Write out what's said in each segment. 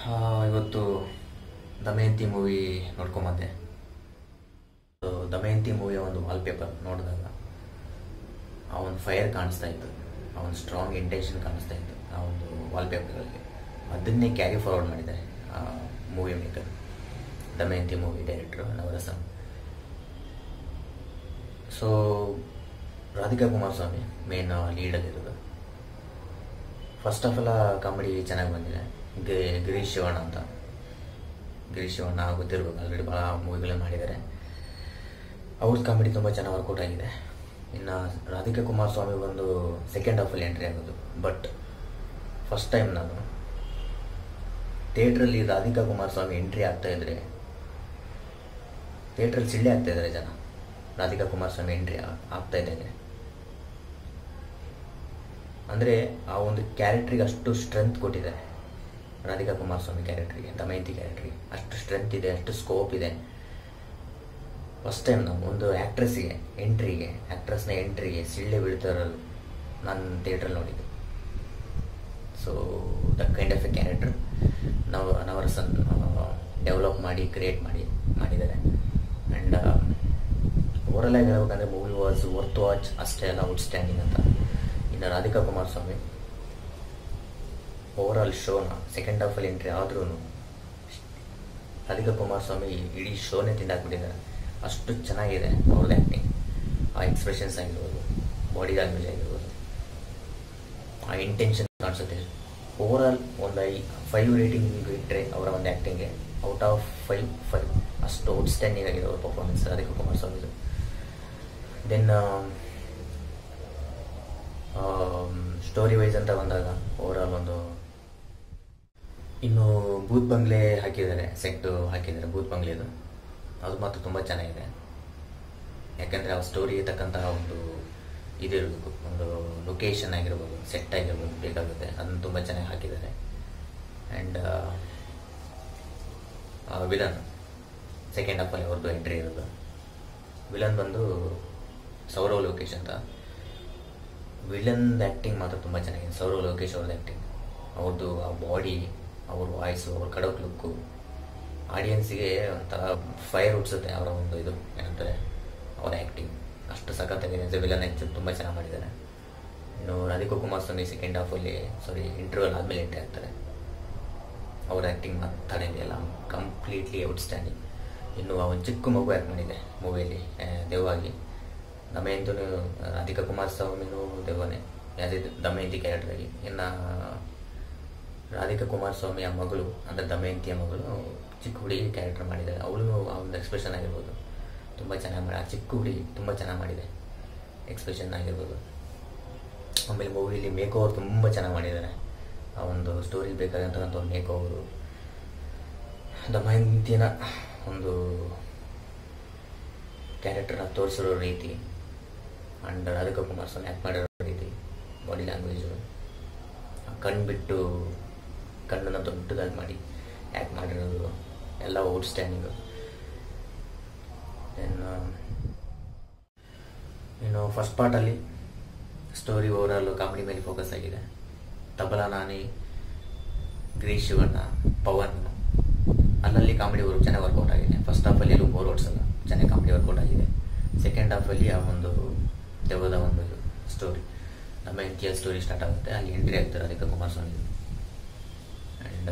ಆ, ಇವತ್ತು ದಮಯಂತಿ ಮೂವಿ ನೋಡ್ಕೊಂಬಂದೆ ಸೊ, ದಮಯಂತಿ ಮೂವಿಯ ಒಂದು ವಾಲ್ಪೇಪರ್ ನೋಡಿದಾಗ ಆ ಒಂದು ಫೈರ್ ಕಾಣಿಸ್ತಾ ಇತ್ತು ಆ ಒಂದು ಸ್ಟ್ರಾಂಗ್ ಇಂಟೆನ್ಷನ್ ಕಾಣಿಸ್ತಾ ಇತ್ತು ಆ ಒಂದು ವಾಲ್ಪೇಪರ್ಗಳಿಗೆ ಅದನ್ನೇ ಕ್ಯಾರಿ ಫಾರ್ವರ್ಡ್ ಮಾಡಿದ್ದಾರೆ ಆ movie maker Damayanthi movie director Navarasan so Radhika Kumaraswamy main ಲೀಡಲ್ಲಿರೋದು ಫಸ್ಟ್ ಆಫ್ ಎಲ್ಲ ಕಾಮಿಡಿ ಚೆನ್ನಾಗಿ ಬಂದಿದೆ ಗಿ- ಗಿರೀಶ್ ಶಿವಣ್ಣ ಅಂತ ಗಿರೀಶ್ ಶಿವಣ್ಣ ಗೊತ್ತಿರ್ಬೇಕು ಆಲ್ರೆಡಿ ಭಾಳ ಮೂವಿಗಳನ್ನು ಮಾಡಿದ್ದಾರೆ ಅವ್ರದ್ದು ಕಾಮಿಡಿ ತುಂಬ ಚೆನ್ನಾಗಿ ವರ್ಕೌಟ್ ಆಗಿದೆ ಇನ್ನು ರಾಧಿಕಾ ಕುಮಾರಸ್ವಾಮಿ ಬಂದು ಸೆಕೆಂಡ್ ಹಾಫಲ್ಲಿ ಎಂಟ್ರಿ ಆಗೋದು ಬಟ್ ಫಸ್ಟ್ ಟೈಮ್ ನಾನು ಥಿಯೇಟ್ರಲ್ಲಿ ರಾಧಿಕಾ ಕುಮಾರಸ್ವಾಮಿ ಎಂಟ್ರಿ ಆಗ್ತಾ ಇದ್ರೆ ಥಿಯೇಟ್ರಲ್ಲಿ ಸಿಳ್ಳೆ ಆಗ್ತಾ ಇದ್ದಾರೆ ಜನ ರಾಧಿಕಾ ಕುಮಾರಸ್ವಾಮಿ ಎಂಟ್ರಿ ಆಗ್ತಾ ಇದ್ದಾರೆ ಅಂದರೆ ಆ ಒಂದು ಕ್ಯಾರೆಕ್ಟ್ರಿಗೆ ಅಷ್ಟು ಸ್ಟ್ರೆಂತ್ ಕೊಟ್ಟಿದ್ದಾರೆ ರಾಧಿಕಾ ಕುಮಾರಸ್ವಾಮಿ ಕ್ಯಾರೆಕ್ಟ್ರಿಗೆ ದಮಯಂತಿ ಕ್ಯಾರೆಕ್ಟ್ರಿಗೆ ಅಷ್ಟು ಸ್ಟ್ರೆಂತ್ ಇದೆ ಅಷ್ಟು ಸ್ಕೋಪ್ ಇದೆ ಫಸ್ಟ್ ಟೈಮ್ ನಾವು ಒಂದು ಆ್ಯಕ್ಟ್ರೆಸ್ಸಿಗೆ ಎಂಟ್ರಿಗೆ ಆ್ಯಕ್ಟ್ರೆಸ್ನ ಎಂಟ್ರಿಗೆ ಸಿಳ್ಳೆ ಬೀಳ್ತಾ ಇರೋದು ನಾನು ಥಿಯೇಟ್ರಲ್ಲಿ ನೋಡಿದ್ದು so the kind of a character ನಾವು ನವರಸನ್ ಡೆವಲಪ್ ಮಾಡಿ ಕ್ರಿಯೇಟ್ ಮಾಡಿ ಮಾಡಿದ್ದಾರೆ ಆ್ಯಂಡ್ ಓವರಲ್ ಆಗಿ ಹೇಳ್ಬೇಕಂದ್ರೆ ಮೂವಿ ವಾಸ್ ವರ್ತ್ ವಾಚ್ ಅಷ್ಟೇ ಅಲ್ಲ ಔಟ್ಸ್ಟ್ಯಾಂಡಿಂಗ್ ಅಂತ ಇನ್ನು ರಾಧಿಕಾ ಕುಮಾರಸ್ವಾಮಿ ಓವರ್ ಆಲ್ ಶೋನ ಸೆಕೆಂಡ್ ಹಾಫಲ್ಲಿ ಎಂಟ್ರಿ ಆದ್ರೂ ರಾಧಿಕಾ ಕುಮಾರಸ್ವಾಮಿ ಇಡೀ ಶೋನೇ ತಿಂದಾಕ್ಬಿಟ್ಟಿದ್ದಾರೆ ಅಷ್ಟು ಚೆನ್ನಾಗಿದೆ ಅವ್ರದ್ದು ಆ್ಯಕ್ಟಿಂಗ್ ಆ ಎಕ್ಸ್ಪ್ರೆಷನ್ಸ್ ಆಗಿರ್ಬೋದು ಬಾಡಿ ಲ್ಯಾಂಗ್ವೇಜ್ ಆಗಿರ್ಬೋದು ಆ ಇಂಟೆನ್ಷನ್ ಕಾಣಿಸುತ್ತೆ ಓವರ್ ಆಲ್ ಒಂದು ಐ ಫೈವ್ ರೇಟಿಂಗ್ ಇಟ್ಟರೆ ಅವರ ಒಂದು ಆ್ಯಕ್ಟಿಂಗ್ಗೆ ಔಟ್ ಆಫ್ ಫೈವ್ ಫೈವ್ ಅಷ್ಟು ಔಟ್ಸ್ಟ್ಯಾಂಡಿಂಗ್ ಆಗಿದೆ ಅವ್ರ ಪರ್ಫಾರ್ಮೆನ್ಸ್ ರಾಧಿಕಾ ಕುಮಾರಸ್ವಾಮಿದು ದೆನ್ ಸ್ಟೋರಿ ವೈಸ್ ಅಂತ ಬಂದಾಗ ಓವರ್ ಆಲ್ ಒಂದು ಇನ್ನು ಬೂತ್ ಬಂಗ್ಲೆ ಹಾಕಿದ್ದಾರೆ ಸೆಟ್ಟು ಹಾಕಿದ್ದಾರೆ ಬೂತ್ ಬಂಗ್ಲೆದು ಅದು ಮಾತ್ರ ತುಂಬ ಚೆನ್ನಾಗಿದೆ ಯಾಕಂದರೆ ಆ ಸ್ಟೋರಿಗೆ ತಕ್ಕಂತಹ ಒಂದು ಇದಿರಬೇಕು ಒಂದು ಲೊಕೇಶನ್ ಆಗಿರ್ಬೋದು ಸೆಟ್ ಆಗಿರ್ಬೋದು ಬೇಕಾಗುತ್ತೆ ಅದನ್ನು ತುಂಬ ಚೆನ್ನಾಗಿ ಹಾಕಿದ್ದಾರೆ ಆ್ಯಂಡ್ ವಿಲನ್ ಸೆಕೆಂಡ್ ಹಾಫಲ್ಲಿ ಅವ್ರದ್ದು ಎಂಟ್ರಿ ಇರೋದು ವಿಲನ್ ಬಂದು ಸೌರವ್ ಲೋಕೇಶ್ ಅಂತ ವಿಲನ್ ಆ್ಯಕ್ಟಿಂಗ್ ಮಾತ್ರ ತುಂಬ ಚೆನ್ನಾಗಿದೆ ಸೌರವ್ ಲೋಕೇಶ್ ಅವ್ರದ್ದು ಆ್ಯಕ್ಟಿಂಗ್ ಅವ್ರದ್ದು ಆ ಬಾಡಿ ಅವ್ರ ವಾಯ್ಸು ಅವ್ರ ಕಡಕ್ ಲುಕ್ಕು ಆಡಿಯನ್ಸಿಗೆ ಒಂಥರ ಫೈರ್ ಹುಡ್ಸುತ್ತೆ ಅವರ ಒಂದು ಇದು ಏನಂತಾರೆ ಅವರ ಆ್ಯಕ್ಟಿಂಗ್ ಅಷ್ಟು ಸಖತ್ತಾಗಿದೆ ವಿಲನ್ ಆ್ಯಕ್ಚುಲಿ ತುಂಬ ಚೆನ್ನಾಗಿ ಮಾಡಿದ್ದಾರೆ ಇನ್ನು ರಾಧಿಕಾ ಕುಮಾರಸ್ವಾಮಿ ಸೆಕೆಂಡ್ ಹಾಫಲ್ಲಿ ಸಾರಿ ಇಂಟರ್ವಲ್ ಆದಮೇಲೆ ಎಂಟ್ರಿ ಆಗ್ತಾರೆ ಅವ್ರ ಆ್ಯಕ್ಟಿಂಗ್ ಮಾತಾಡಿದೆಯಲ್ಲ ಕಂಪ್ಲೀಟ್ಲಿ ಔಟ್ಸ್ಟ್ಯಾಂಡಿಂಗ್ ಇನ್ನು ಆ ಒಂದು ಚಿಕ್ಕ ಮಗು ಆ್ಯಕ್ಟ್ ಮಾಡಿದೆ ಮೂವಿಯಲ್ಲಿ ದೆವ್ವಾಗಿ ದಮಯಂತೂ ರಾಧಿಕಾ ಕುಮಾರಸ್ವಾಮಿನೂ ದೆವ್ವನೇ ಯಾವುದೇ ದಮಯಂತಿ ಕ್ಯಾರೆಕ್ಟರಾಗಿ ಇನ್ನು ರಾಧಿಕಾ ಕುಮಾರಸ್ವಾಮಿಯ ಮಗಳು ಅಂದರೆ ದಮಯಂತಿಯ ಮಗಳು ಚಿಕ್ಕ ಹುಡುಗಿ ಕ್ಯಾರೆಕ್ಟರ್ ಮಾಡಿದ್ದಾರೆ ಅವಳು ಆ ಒಂದು ಎಕ್ಸ್ಪ್ರೆಷನ್ ಆಗಿರ್ಬೋದು ತುಂಬ ಚೆನ್ನಾಗಿ ಮಾಡಿ ಆ ಚಿಕ್ಕ ಹುಡುಗಿ ತುಂಬ ಚೆನ್ನಾಗಿ ಮಾಡಿದೆ ಎಕ್ಸ್ಪ್ರೆಷನ್ ಆಗಿರ್ಬೋದು ಆಮೇಲೆ ಮೂವಿಲಿ ಮೇಕ್ ಓವರ್ ತುಂಬ ಚೆನ್ನಾಗಿ ಮಾಡಿದ್ದಾರೆ ಆ ಒಂದು ಸ್ಟೋರಿ ಬೇಕಾದಂಥ ಒಂದು ಮೇಕ್ ಓವರು ದಮಯಂತಿನ ಒಂದು ಕ್ಯಾರೆಕ್ಟರ್ನ ತೋರಿಸಿರೋ ರೀತಿ ಆ್ಯಂಡ್ ರಾಧಿಕಾ ಕುಮಾರಸ್ವಾಮಿ ಆ್ಯಕ್ಟ್ ಮಾಡಿರೋ ರೀತಿ ಬಾಡಿ ಲ್ಯಾಂಗ್ವೇಜು ಕಣ್ಣು ಬಿಟ್ಟು ಕಣ್ಣನ್ನು ದೊಡ್ಡದಾಗಿ ಮಾಡಿ ಆ್ಯಕ್ಟ್ ಮಾಡಿರೋದು ಎಲ್ಲ ಔಟ್ಸ್ಟ್ಯಾಂಡಿಂಗು ದೆನ್ ಇನ್ನು ಫಸ್ಟ್ ಪಾರ್ಟಲ್ಲಿ ಸ್ಟೋರಿ ಓವರಾಲ್ ಕಾಮಿಡಿ ಮೇಲೆ ಫೋಕಸ್ ಆಗಿದೆ ತಬಲಾ ನಾನಿ ಗಿರೀಶ್ ಶಿವಣ್ಣ ಪವನ್ ಅಲ್ಲಲ್ಲಿ ಕಾಮಿಡಿ ವರ್ಕ್ ಚೆನ್ನಾಗಿ ವರ್ಕೌಟ್ ಆಗಿದೆ ಫಸ್ಟ್ ಹಾಫಲ್ಲಿ ಎಲ್ಲೂ ಬೋರ್ ಓಡಿಸಲ್ಲ ಚೆನ್ನಾಗಿ ಕಾಮಿಡಿ ವರ್ಕೌಟ್ ಆಗಿದೆ ಸೆಕೆಂಡ್ ಹಾಫಲ್ಲಿ ಆ ಒಂದು ದೆವ್ವದ ಒಂದು ಸ್ಟೋರಿ ನಮ್ಮ ಎಂತಿಯ ಸ್ಟೋರಿ ಸ್ಟಾರ್ಟ್ ಆಗುತ್ತೆ ಅಲ್ಲಿ ಎಂಟ್ರಿ ಆಗ್ತಾರೆ Radhika Kumaraswamy and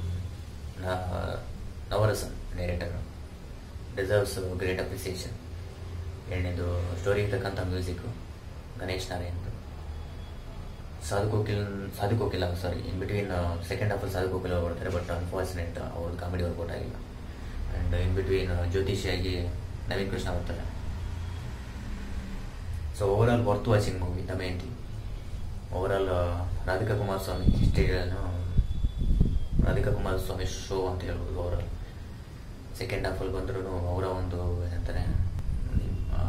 Navarasan director deserves great appreciation ಎರಡನೇದು ಸ್ಟೋರಿಗೆ ತಕ್ಕಂಥ ಮ್ಯೂಸಿಕ್ಕು ಗಣೇಶ್ ನಾರಾಯಣ್ದು ಸಾಧು ಕೋಕಿಲ್ ಸಾಧು ಕೋಕಿಲ ಸಾರಿ in between second ಹಾಫಲ್ಲಿ Sadhu Kokila ಬರ್ತಾರೆ ಬಟ್ ಅನ್ಫಾರ್ಚುನೇಟ್ ಅವ್ರದ್ದು ಕಾಮಿಡಿ ವರ್ಕೌಟ್ ಆಗಿಲ್ಲ ಆ್ಯಂಡ್ ಇನ್ ಬಿಟ್ವೀನ್ ಜ್ಯೋತಿಷಿಯಾಗಿ ನವೀನ್ ಕೃಷ್ಣ ಬರ್ತಾರೆ so over all worth watching movie Damayanthi over all Radhika Kumaraswamy ಸ್ಟೇಜನ್ನು ರಾಧಿಕಾ ಕುಮಾರಸ್ವಾಮಿ ಶೋ ಅಂತ ಹೇಳ್ಬೋದು ಓವರ್ ಆಲ್ ಸೆಕೆಂಡ್ ಹಾಫಲ್ಲಿ ಬಂದ್ರೂ ಅವರ ಒಂದು ಏನಂತಾರೆ ಆ,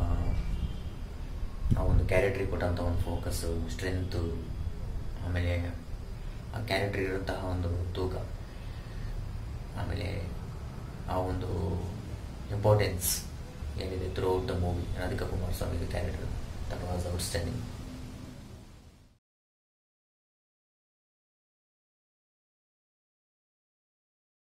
ಆ ಒಂದು ಕ್ಯಾರೆಕ್ಟ್ರಿಗೆ ಕೊಟ್ಟಂಥ ಒಂದು ಫೋಕಸ್ಸು ಸ್ಟ್ರೆಂತು ಆಮೇಲೆ ಆ ಕ್ಯಾರೆಕ್ಟ್ರಿಗೆ ಇರೋಂತಹ ಒಂದು ತೂಕ ಆಮೇಲೆ ಆ ಒಂದು ಇಂಪಾರ್ಟೆನ್ಸ್ ಏನಿದೆ throughout the movie Radhika Kumaraswamy character that was outstanding